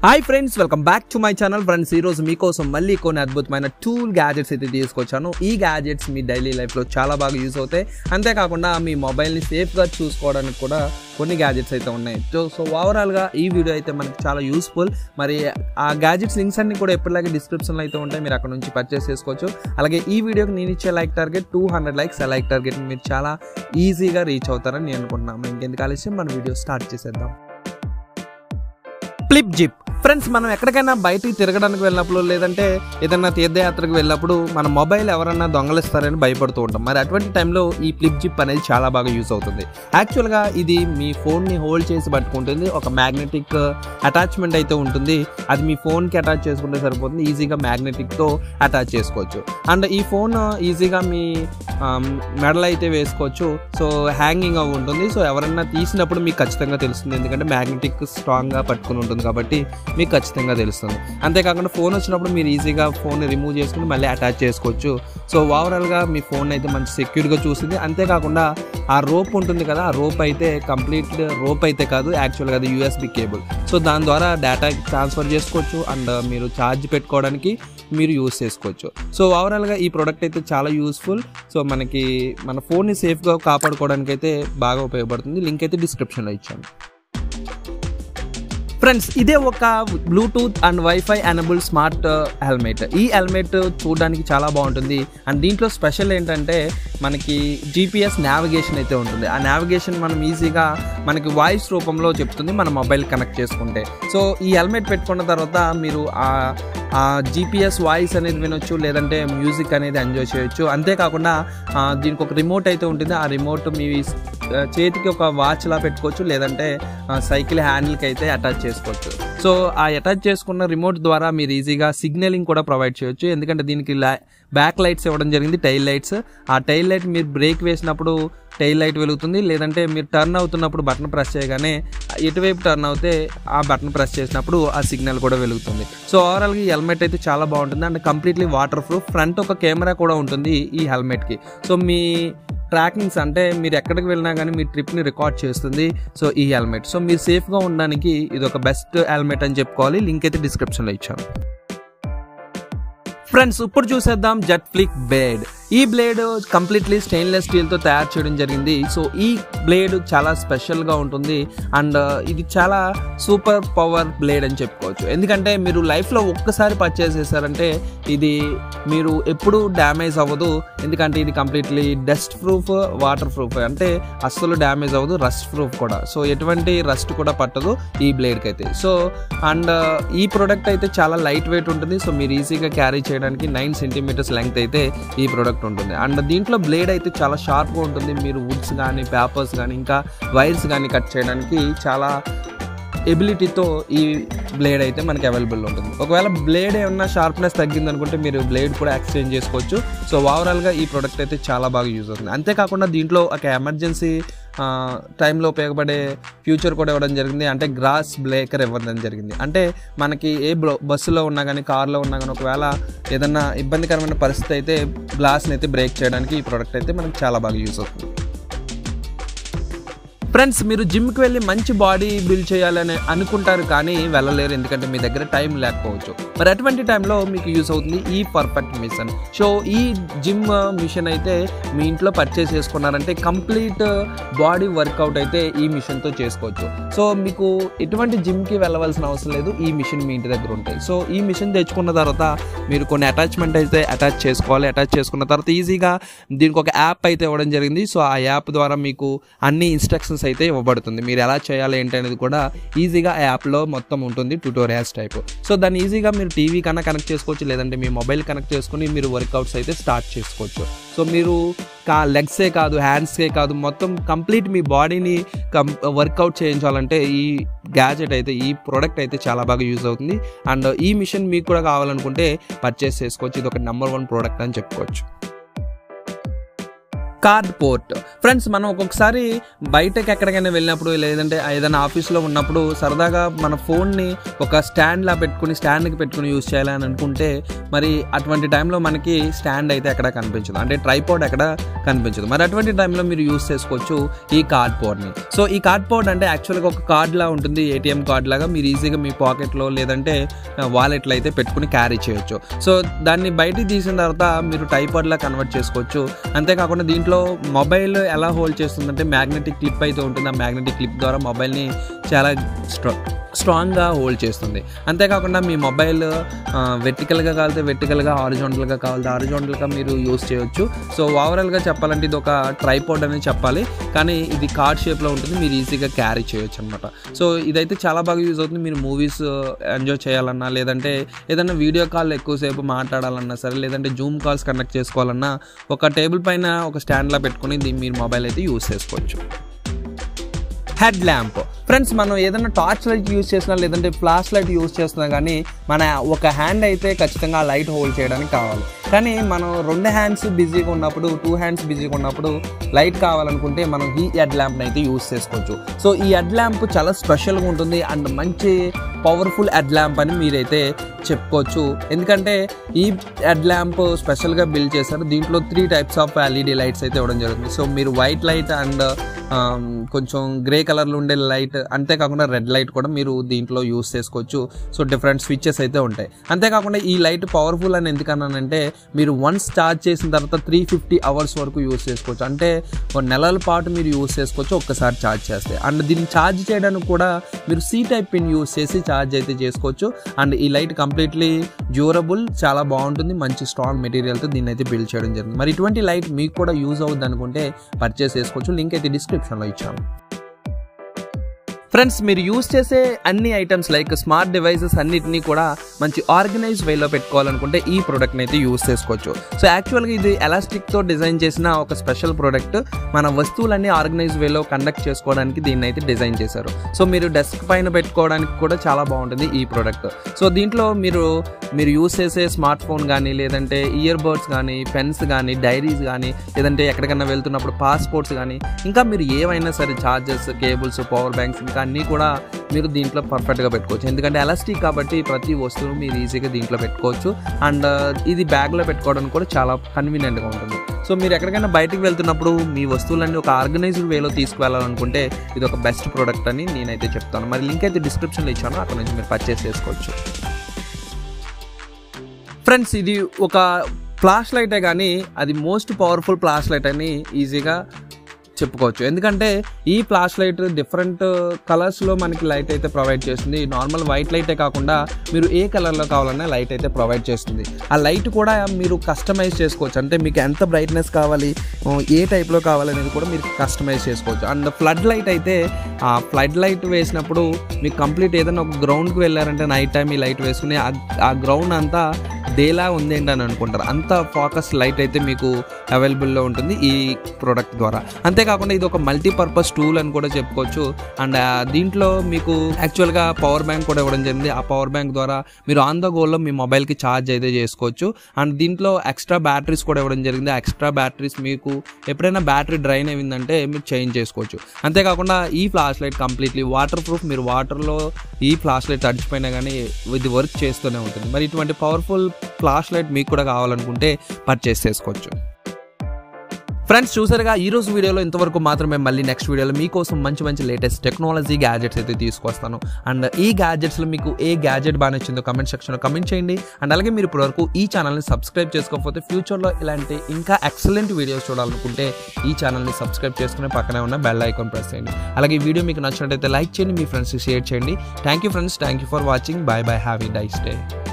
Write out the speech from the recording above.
hi friends welcome back to my channel friends ఈ రోజు మీకోసం మళ్ళీ కొన్ని అద్భుతమైన టూల్ గ్యాజెట్స్ అయితే తీసుకొచ్చాను ఈ గ్యాజెట్స్ మీ డైలీ లైఫ్లో చాలా బాగా యూస్ అవుతాయి అంతేకాకుండా మీ మొబైల్ని సేఫ్గా చూసుకోవడానికి కూడా కొన్ని గ్యాజెట్స్ అయితే ఉన్నాయి సో సో ఓవరాల్గా ఈ వీడియో అయితే మనకి చాలా యూస్ఫుల్ మరి ఆ గ్యాజెట్స్ లింక్స్ అన్ని కూడా ఎప్పటిలాగే డిస్క్రిప్షన్లో అయితే ఉంటాయి మీరు అక్కడ నుంచి పర్చేస్ చేసుకోవచ్చు అలాగే ఈ వీడియోకి నేను ఇచ్చే like target two hundred likes ఆ లైక్ టార్గెట్ మీరు చాలా ఈజీగా రీచ్ అవుతారని నేను అనుకుంటున్నాను ఇంకెందుకు ఆలస్యం మన వీడియో స్టార్ట్ చేసేద్దాం ఫ్లిప్ జిప్ ఫ్రెండ్స్ మనం ఎక్కడికైనా బయటికి తిరగడానికి వెళ్ళినప్పుడు లేదంటే ఏదైనా తీర్థయాత్రకు వెళ్ళినప్పుడు మన మొబైల్ ఎవరన్నా దొంగలిస్తారని భయపడుతూ ఉంటాం మరి అటువంటి టైంలో ఈ ఫ్లిప్ జిప్ అనేది చాలా బాగా యూస్ అవుతుంది యాక్చువల్గా ఇది మీ ఫోన్ని హోల్డ్ చేసి పట్టుకుంటుంది ఒక మ్యాగ్నెటిక్ అటాచ్మెంట్ అయితే ఉంటుంది అది మీ ఫోన్కి అటాచ్ చేసుకుంటే సరిపోతుంది ఈజీగా మ్యాగ్నెటిక్తో అటాచ్ చేసుకోవచ్చు అండ్ ఈ ఫోన్ ఈజీగా మీ మెడల్ అయితే వేసుకోవచ్చు సో హ్యాంగింగ్ అవి ఉంటుంది సో ఎవరన్నా తీసినప్పుడు మీకు ఖచ్చితంగా తెలుస్తుంది ఎందుకంటే మ్యాగ్నెటిక్ స్ట్రాంగ్గా పట్టుకుని ఉంటుంది కాబట్టి మీకు ఖచ్చితంగా తెలుస్తుంది అంతేకాకుండా ఫోన్ వచ్చినప్పుడు మీరు ఈజీగా ఫోన్ రిమూవ్ చేసుకుని మళ్ళీ అటాచ్ చేసుకోవచ్చు సో ఓవరాల్గా మీ ఫోన్ అయితే మంచి సెక్యూర్గా చూస్తుంది అంతేకాకుండా ఆ రోప్ ఉంటుంది కదా ఆ రోప్ అయితే కంప్లీట్ రోప్ అయితే కాదు యాక్చువల్గా అది యూఎస్బి కేబుల్ సో దాని ద్వారా డేటా ట్రాన్స్ఫర్ చేసుకోవచ్చు అండ్ మీరు ఛార్జ్ పెట్టుకోవడానికి మీరు యూస్ చేసుకోవచ్చు సో ఓవరాల్గా ఈ ప్రోడక్ట్ అయితే చాలా యూస్ఫుల్ సో మనకి మన ఫోన్ని సేఫ్గా కాపాడుకోవడానికి అయితే బాగా ఉపయోగపడుతుంది లింక్ అయితే డిస్క్రిప్షన్లో ఇచ్చాను ఫ్రెండ్స్ ఇదే ఒక Bluetooth and wifi enable smart helmet ఈ హెల్మెట్ చూడడానికి చాలా బాగుంటుంది అండ్ దీంట్లో స్పెషల్ ఏంటంటే మనకి జీపీఎస్ నావిగేషన్ అయితే ఉంటుంది ఆ నావిగేషన్ మనం ఈజీగా మనకి వాయిస్ రూపంలో చెప్తుంది మన మొబైల్ కనెక్ట్ చేసుకుంటే సో ఈ హెల్మెట్ పెట్టుకున్న తర్వాత మీరు ఆ జీపీఎస్ వాయిస్ అనేది వినొచ్చు లేదంటే మ్యూజిక్ అనేది ఎంజాయ్ చేయొచ్చు అంతేకాకుండా దీనికి ఒక రిమోట్ అయితే ఉంటుంది ఆ రిమోట్ మీ చేతికి ఒక వాచ్లా పెట్టుకోవచ్చు లేదంటే సైకిల్ హ్యాండిల్కి అయితే అటాచ్ చేసుకోవచ్చు సో ఆ అటాచ్ చేసుకున్న రిమోట్ ద్వారా మీరు ఈజీగా సిగ్నలింగ్ కూడా ప్రొవైడ్ చేయొచ్చు ఎందుకంటే దీనికి బ్యాక్ లైట్స్ ఇవ్వడం జరిగింది టైల్ లైట్స్ ఆ టైల్ లైట్ మీరు బ్రేక్ వేసినప్పుడు టైల్ లైట్ వెలుగుతుంది లేదంటే మీరు టర్న్ అవుతున్నప్పుడు బటన్ ప్రెస్ చేయగానే ఎటువైపు టర్న్ అవుతే ఆ బటన్ ప్రెస్ చేసినప్పుడు ఆ సిగ్నల్ కూడా వెలుగుతుంది సో ఓవరాల్గా ఈ హెల్మెట్ అయితే చాలా బాగుంటుంది and completely waterproof front ఒక కెమెరా కూడా ఉంటుంది ఈ హెల్మెట్కి సో మీ ట్రాకింగ్స్ అంటే మీరు ఎక్కడికి వెళ్ళినా కానీ మీ ట్రిప్ని రికార్డ్ చేస్తుంది సో ఈ హెల్మెట్ సో మీరు సేఫ్గా ఉండడానికి ఇది ఒక బెస్ట్ హెల్మెట్ అని చెప్పుకోవాలి లింక్ అయితే డిస్క్రిప్షన్లో ఇచ్చాను ఫ్రెండ్స్ ఇప్పుడు చూసేద్దాం జెట్ ఫ్లిక్ బ్లేడ్ ఈ బ్లేడ్ కంప్లీట్లీ స్టెయిన్లెస్ స్టీల్తో తయారు చేయడం జరిగింది సో ఈ బ్లేడ్ చాలా స్పెషల్గా ఉంటుంది అండ్ ఇది చాలా సూపర్ పవర్ బ్లేడ్ అని చెప్పుకోవచ్చు ఎందుకంటే మీరు లైఫ్లో ఒక్కసారి పర్చేస్ చేశారంటే ఇది మీరు ఎప్పుడు డ్యామేజ్ అవ్వదు ఎందుకంటే ఇది completely dustproof waterproof అంటే అస్సలు డ్యామేజ్ అవ్వదు రస్ట్ ప్రూఫ్ కూడా సో ఎటువంటి రస్ట్ కూడా పట్టదు ఈ బ్లేడ్కి అయితే సో అండ్ ఈ ప్రోడక్ట్ అయితే చాలా లైట్ వెయిట్ ఉంటుంది సో మీరు ఈజీగా క్యారీ చేయడానికి నైన్ సెంటీమీటర్స్ లెంగ్త్ అయితే ఈ ప్రోడక్ట్ ఉంటుంది అండ్ దీంట్లో బ్లేడ్ అయితే చాలా షార్ప్గా ఉంటుంది మీరు వుడ్స్ కానీ పేపర్స్ కానీ ఇంకా వైర్స్ కానీ కట్ చేయడానికి చాలా ఎబిలిటీతో ఈ బ్లేడ్ అయితే మనకి అవైలబుల్ ఉంటుంది ఒకవేళ బ్లేడ్ ఏమన్నా షార్ప్నెస్ తగ్గింది అనుకుంటే మీరు బ్లేడ్ కూడా ఎక్స్చేంజ్ చేసుకోవచ్చు సో ఓవరాల్గా ఈ ప్రోడక్ట్ అయితే చాలా బాగా యూజ్ అవుతుంది అంతేకాకుండా దీంట్లో ఒక ఎమర్జెన్సీ టైంలో ఉపయోగపడే ఫ్యూచర్ కూడా ఇవ్వడం జరిగింది అంటే గ్రాస్ బ్రేకర్ ఇవ్వడం జరిగింది అంటే మనకి ఏ బస్సులో ఉన్నా కానీ కార్లో ఉన్నా కానీ ఒకవేళ ఏదన్నా ఇబ్బందికరమైన పరిస్థితి అయితే గ్లాస్ని అయితే బ్రేక్ చేయడానికి ఈ ప్రోడక్ట్ అయితే మనకి చాలా బాగా యూజ్ అవుతుంది ఫ్రెండ్స్ మీరు జిమ్కి వెళ్ళి మంచి బాడీ బిల్డ్ చేయాలని అనుకుంటారు కానీ వెళ్ళలేరు ఎందుకంటే మీ దగ్గర టైం లేకపోవచ్చు మరి అటువంటి టైంలో మీకు యూస్ అవుతుంది ఈ పర్ఫెక్ట్ మిషన్ సో ఈ జిమ్ మిషన్ అయితే మీ ఇంట్లో పర్చేస్ చేసుకున్నారంటే కంప్లీట్ బాడీ వర్కౌట్ అయితే ఈ మిషన్తో చేసుకోవచ్చు సో మీకు ఎటువంటి జిమ్కి వెళ్ళవలసిన అవసరం లేదు ఈ మిషన్ మీ ఇంటి దగ్గర ఉంటాయి సో ఈ మిషన్ తెచ్చుకున్న తర్వాత మీరు కొన్ని అటాచ్మెంట్ అయితే అటాచ్ చేసుకోవాలి అటాచ్ చేసుకున్న తర్వాత ఈజీగా దీనికి ఒక యాప్ అయితే ఇవ్వడం జరిగింది సో ఆ యాప్ ద్వారా మీకు అన్ని ఇన్స్ట్రక్షన్స్ అయితే ఇవ్వబడుతుంది మీరు ఎలా చేయాలి ఏంటి అనేది కూడా ఈజీగా ఆ యాప్లో మొత్తం ఉంటుంది ట్యూటోరియల్స్ టైప్ సో దాన్ని ఈజీగా మీరు టీవీ కన్నా కనెక్ట్ చేసుకోవచ్చు లేదంటే మీ మొబైల్ కనెక్ట్ చేసుకుని మీరు వర్కౌట్స్ అయితే స్టార్ట్ చేసుకోవచ్చు సో మీరు కా లెగ్సే కాదు హ్యాండ్సే కాదు మొత్తం కంప్లీట్ మీ బాడీని కం వర్కౌట్ చేయించాలంటే ఈ గ్యాజెట్ అయితే ఈ ప్రోడక్ట్ అయితే చాలా బాగా యూజ్ అవుతుంది అండ్ ఈ మిషన్ మీకు కూడా కావాలనుకుంటే పర్చేస్ చేసుకోవచ్చు ఇది ఒక నెంబర్ వన్ ప్రోడక్ట్ అని చెప్పుకోవచ్చు కార్డ్ పోర్ట్ ఫ్రెండ్స్ మనం ఒక్కొక్కసారి బయటకి ఎక్కడికైనా వెళ్ళినప్పుడు లేదంటే ఏదైనా ఆఫీస్లో ఉన్నప్పుడు సరదాగా మన ఫోన్ని ఒక స్టాండ్లా పెట్టుకుని స్టాండ్కి పెట్టుకుని యూజ్ చేయాలని అనుకుంటే మరి అటువంటి టైంలో మనకి స్టాండ్ అయితే ఎక్కడ కనిపించదు అంటే ట్రైపోర్డ్ ఎక్కడ కనిపించదు మరి అటువంటి టైంలో మీరు యూజ్ చేసుకోవచ్చు ఈ కార్డ్ పోర్డ్ని సో ఈ కార్డ్ పోర్డ్ అంటే యాక్చువల్గా ఒక కార్డ్ లా ఉంటుంది ఏటీఎం కార్డ్ లాగా మీరు ఈజీగా మీ పాకెట్లో లేదంటే వాలెట్లో అయితే పెట్టుకుని క్యారీ చేయొచ్చు సో దాన్ని బయటికి తీసిన తర్వాత మీరు టైపాడ్లా కన్వర్ట్ చేసుకోవచ్చు అంతేకాకుండా దీంట్లో మొబైల్ ఎలా హోల్డ్ చేస్తుందంటే మ్యాగ్నెటిక్ క్లిప్ అయితే ఉంటుంది ఆ మ్యాగ్నెటిక్ క్లిప్ ద్వారా మొబైల్ని చాలా స్ట్రా స్ట్రాంగ్గా హోల్డ్ చేస్తుంది అంతేకాకుండా మీ మొబైల్ వెర్టికల్గా కాలితే వెర్టికల్గా హారిజాంటల్గా కావాలితే హారిజాంటల్గా మీరు యూస్ చేయొచ్చు సో ఓవరాల్గా చెప్పాలంటే ఇది ఒక ట్రైపోర్డ్ అని చెప్పాలి కానీ ఇది కార్డ్ షేప్లో ఉంటుంది మీరు ఈజీగా క్యారీ చేయొచ్చు అనమాట సో ఇదైతే చాలా బాగా యూజ్ అవుతుంది మీరు మూవీస్ ఎంజాయ్ చేయాలన్నా లేదంటే ఏదైనా వీడియో కాల్ ఎక్కువసేపు మాట్లాడాలన్నా సరే లేదంటే జూమ్ కాల్స్ కనెక్ట్ చేసుకోవాలన్నా ఒక టేబుల్ పైన ఒక స్టాండ్లా పెట్టుకుని దీన్ని మీరు మొబైల్ అయితే యూస్ చేసుకోవచ్చు హెడ్ ల్యాంప్ ఫ్రెండ్స్ మనం ఏదైనా టార్చ్ లైట్ యూస్ చేసినా లేదంటే ఫ్లాష్ లైట్ యూస్ చేస్తున్నా కానీ మన ఒక హ్యాండ్ అయితే ఖచ్చితంగా ఆ లైట్ హోల్డ్ చేయడానికి కావాలి కానీ మనం రెండు హ్యాండ్స్ బిజీగా ఉన్నప్పుడు టూ హ్యాండ్స్ బిజీగా ఉన్నప్పుడు లైట్ కావాలనుకుంటే మనం ఈ హెడ్ ల్యాంప్ని అయితే యూస్ చేసుకోవచ్చు సో ఈ హెడ్ ల్యాంప్ చాలా స్పెషల్గా ఉంటుంది అండ్ మంచి పవర్ఫుల్ హెడ్ ల్యాంప్ అని మీరైతే చెప్పుకోవచ్చు ఎందుకంటే ఈ హెడ్ ల్యాంప్ స్పెషల్గా బిల్డ్ చేశారు దీంట్లో three types of LED lights అయితే ఇవ్వడం జరుగుతుంది సో మీరు వైట్ లైట్ అండ్ కొంచెం గ్రే కలర్లో ఉండే లైట్ అంతేకాకుండా రెడ్ లైట్ కూడా మీరు దీంట్లో యూస్ చేసుకోవచ్చు సో డిఫరెంట్ స్విచ్చెస్ అయితే ఉంటాయి అంతేకాకుండా ఈ లైట్ పవర్ఫుల్ అని ఎందుకన్నానంటే మీరు వన్స్ ఛార్జ్ చేసిన తర్వాత త్రీ ఫిఫ్టీ అవర్స్ వరకు యూస్ చేసుకోవచ్చు అంటే ఒక నెలల పాటు మీరు యూస్ చేసుకోవచ్చు ఒక్కసారి ఛార్జ్ చేస్తే అండ్ దీన్ని ఛార్జ్ చేయడానికి కూడా మీరు సి టైప్ పిన్ యూస్ చేసి ఛార్జ్ అయితే చేసుకోవచ్చు అండ్ ఈ లైట్ కంప్లీట్లీ డ్యూరబుల్ చాలా బాగుంటుంది మంచి స్ట్రాంగ్ మెటీరియల్తో దీన్ని అయితే బిల్డ్ చేయడం జరిగింది మరి ఇటువంటి లైట్ మీకు కూడా యూజ్ అవుద్ది అనుకుంటే పర్చేస్ చేసుకోవచ్చు లింక్ అయితే డిస్క్రిప్షన్లో ఇచ్చాను ఫ్రెండ్స్ మీరు యూస్ చేసే అన్ని ఐటమ్స్ లైక్ స్మార్ట్ డివైసెస్ అన్నిటినీ కూడా మంచి ఆర్గనైజ్ వేలో పెట్టుకోవాలనుకుంటే ఈ ప్రోడక్ట్ని అయితే యూస్ చేసుకోవచ్చు సో యాక్చువల్గా ఇది ఎలాస్టిక్తో డిజైన్ చేసిన ఒక స్పెషల్ ప్రోడక్ట్ మన వస్తువులన్నీ ఆర్గనైజ్ వేలో కండక్ట్ చేసుకోవడానికి దీన్ని అయితే డిజైన్ చేశారు సో మీరు డెస్క్ పైన పెట్టుకోవడానికి కూడా చాలా బాగుంటుంది ఈ ప్రోడక్ట్ సో దీంట్లో మీరు మీరు యూస్ చేసే స్మార్ట్ ఫోన్ కానీ లేదంటే ఇయర్ బడ్స్ కానీ పెన్స్ కానీ డైరీస్ కానీ లేదంటే ఎక్కడికైనా వెళ్తున్నప్పుడు పాస్పోర్ట్స్ కానీ ఇంకా మీరు ఏవైనా సరే ఛార్జెస్ కేబుల్స్ పవర్ బ్యాంక్స్ ఇంకా అన్నీ కూడా మీరు దీంట్లో పర్ఫెక్ట్గా పెట్టుకోవచ్చు ఎందుకంటే ఎలాస్టిక్ కాబట్టి ప్రతి వస్తువు మీరు ఈజీగా దీంట్లో పెట్టుకోవచ్చు అండ్ ఇది బ్యాగ్లో పెట్టుకోవడానికి కూడా చాలా కన్వీనియంట్గా ఉంటుంది సో మీరు ఎక్కడికైనా బయటికి వెళ్తున్నప్పుడు మీ వస్తువులన్నీ ఒక ఆర్గనైజ్డ్ వేలో తీసుకువెళ్ళాలనుకుంటే ఇది ఒక బెస్ట్ ప్రోడక్ట్ అని నేనైతే చెప్తాను మరి లింక్ అయితే డిస్క్రిప్షన్లో ఇచ్చాను అక్కడ నుంచి మీరు పర్చేస్ చేసుకోవచ్చు ఫ్రెండ్స్ ఇది ఒక ఫ్లాష్ లైటే కానీ అది మోస్ట్ పవర్ఫుల్ ఫ్లాష్ లైట్ అని ఈజీగా చెప్పుకోవచ్చు ఎందుకంటే ఈ ఫ్లాష్ లైట్ డిఫరెంట్ కలర్స్లో మనకి లైట్ అయితే ప్రొవైడ్ చేస్తుంది నార్మల్ వైట్ లైటే కాకుండా మీరు ఏ కలర్లో కావాలన్నా లైట్ అయితే ప్రొవైడ్ చేస్తుంది ఆ లైట్ కూడా మీరు కస్టమైజ్ చేసుకోవచ్చు అంటే మీకు ఎంత బ్రైట్నెస్ కావాలి ఏ టైప్లో కావాలనేది కూడా మీరు కస్టమైజ్ చేసుకోవచ్చు అండ్ ఫ్లడ్ లైట్ అయితే ఆ ఫ్లడ్ లైట్ వేసినప్పుడు మీకు కంప్లీట్ ఏదైనా ఒక గ్రౌండ్కి వెళ్ళారంటే నైట్ టైం ఈ లైట్ వేసుకుని ఆ గ్రౌండ్ అంతా డేలా ఉంది ఏంటి అని అనుకుంటారు అంత ఫోకస్ లైట్ అయితే మీకు అవైలబుల్లో ఉంటుంది ఈ ప్రోడక్ట్ ద్వారా అంతేకాకుండా ఇది ఒక మల్టీపర్పస్ టూల్ అని కూడా చెప్పుకోవచ్చు అండ్ దీంట్లో మీకు యాక్చువల్గా పవర్ బ్యాంక్ కూడా ఇవ్వడం జరిగింది ఆ పవర్ బ్యాంక్ ద్వారా మీరు ఆన్ ద గోల్లో మీ మొబైల్కి ఛార్జ్ అయితే చేసుకోవచ్చు అండ్ దీంట్లో ఎక్స్ట్రా బ్యాటరీస్ కూడా ఇవ్వడం జరిగింది ఆ ఎక్స్ట్రా బ్యాటరీస్ మీకు ఎప్పుడైనా బ్యాటరీ డ్రైన్ అయిందంటే మీరు చేంజ్ చేసుకోవచ్చు అంతేకాకుండా ఈ flashlight completely waterproof మీరు వాటర్లో ఈ ఫ్లాష్ లైట్ తడిచిపోయినా కానీ ఇది వర్క్ చేస్తూనే ఉంటుంది మరి ఇటువంటి పవర్ఫుల్ ఫ్లాష్ లైట్ మీకు కూడా కావాలనుకుంటే పర్చేస్ చేసుకోవచ్చు ఫ్రెండ్స్ చూసారుగా ఈ రోజు వీడియోలో ఇంతవరకు మాత్రమే మళ్ళీ నెక్స్ట్ వీడియోలో మీకోసం మంచి మంచి లేటెస్ట్ టెక్నాలజీ గ్యాజెట్స్ అయితే తీసుకొస్తాను అండ్ ఈ గ్యాజెట్స్లో మీకు ఏ గ్యాజెట్ బాగా నచ్చిందో కమెంట్ సెక్షన్లో కమెంట్ చేయండి అండ్ అలాగే మీరు ఇప్పటివరకు ఈ ఛానల్ని సబ్స్క్రైబ్ చేసుకోకపోతే ఫ్యూచర్లో ఇలాంటి ఇంకా ఎక్సలెంట్ వీడియోస్ చూడాలనుకుంటే ఈ ఛానల్ని సబ్స్క్రైబ్ చేసుకుని పక్కనే ఉన్న బెల్ ఐకాన్ ప్రెస్ చేయండి అలాగే ఈ వీడియో మీకు నచ్చినట్టయితే లైక్ చేయండి మీ ఫ్రెండ్స్కి షేర్ చేయండి thank you friends thank you for watching bye bye have a nice day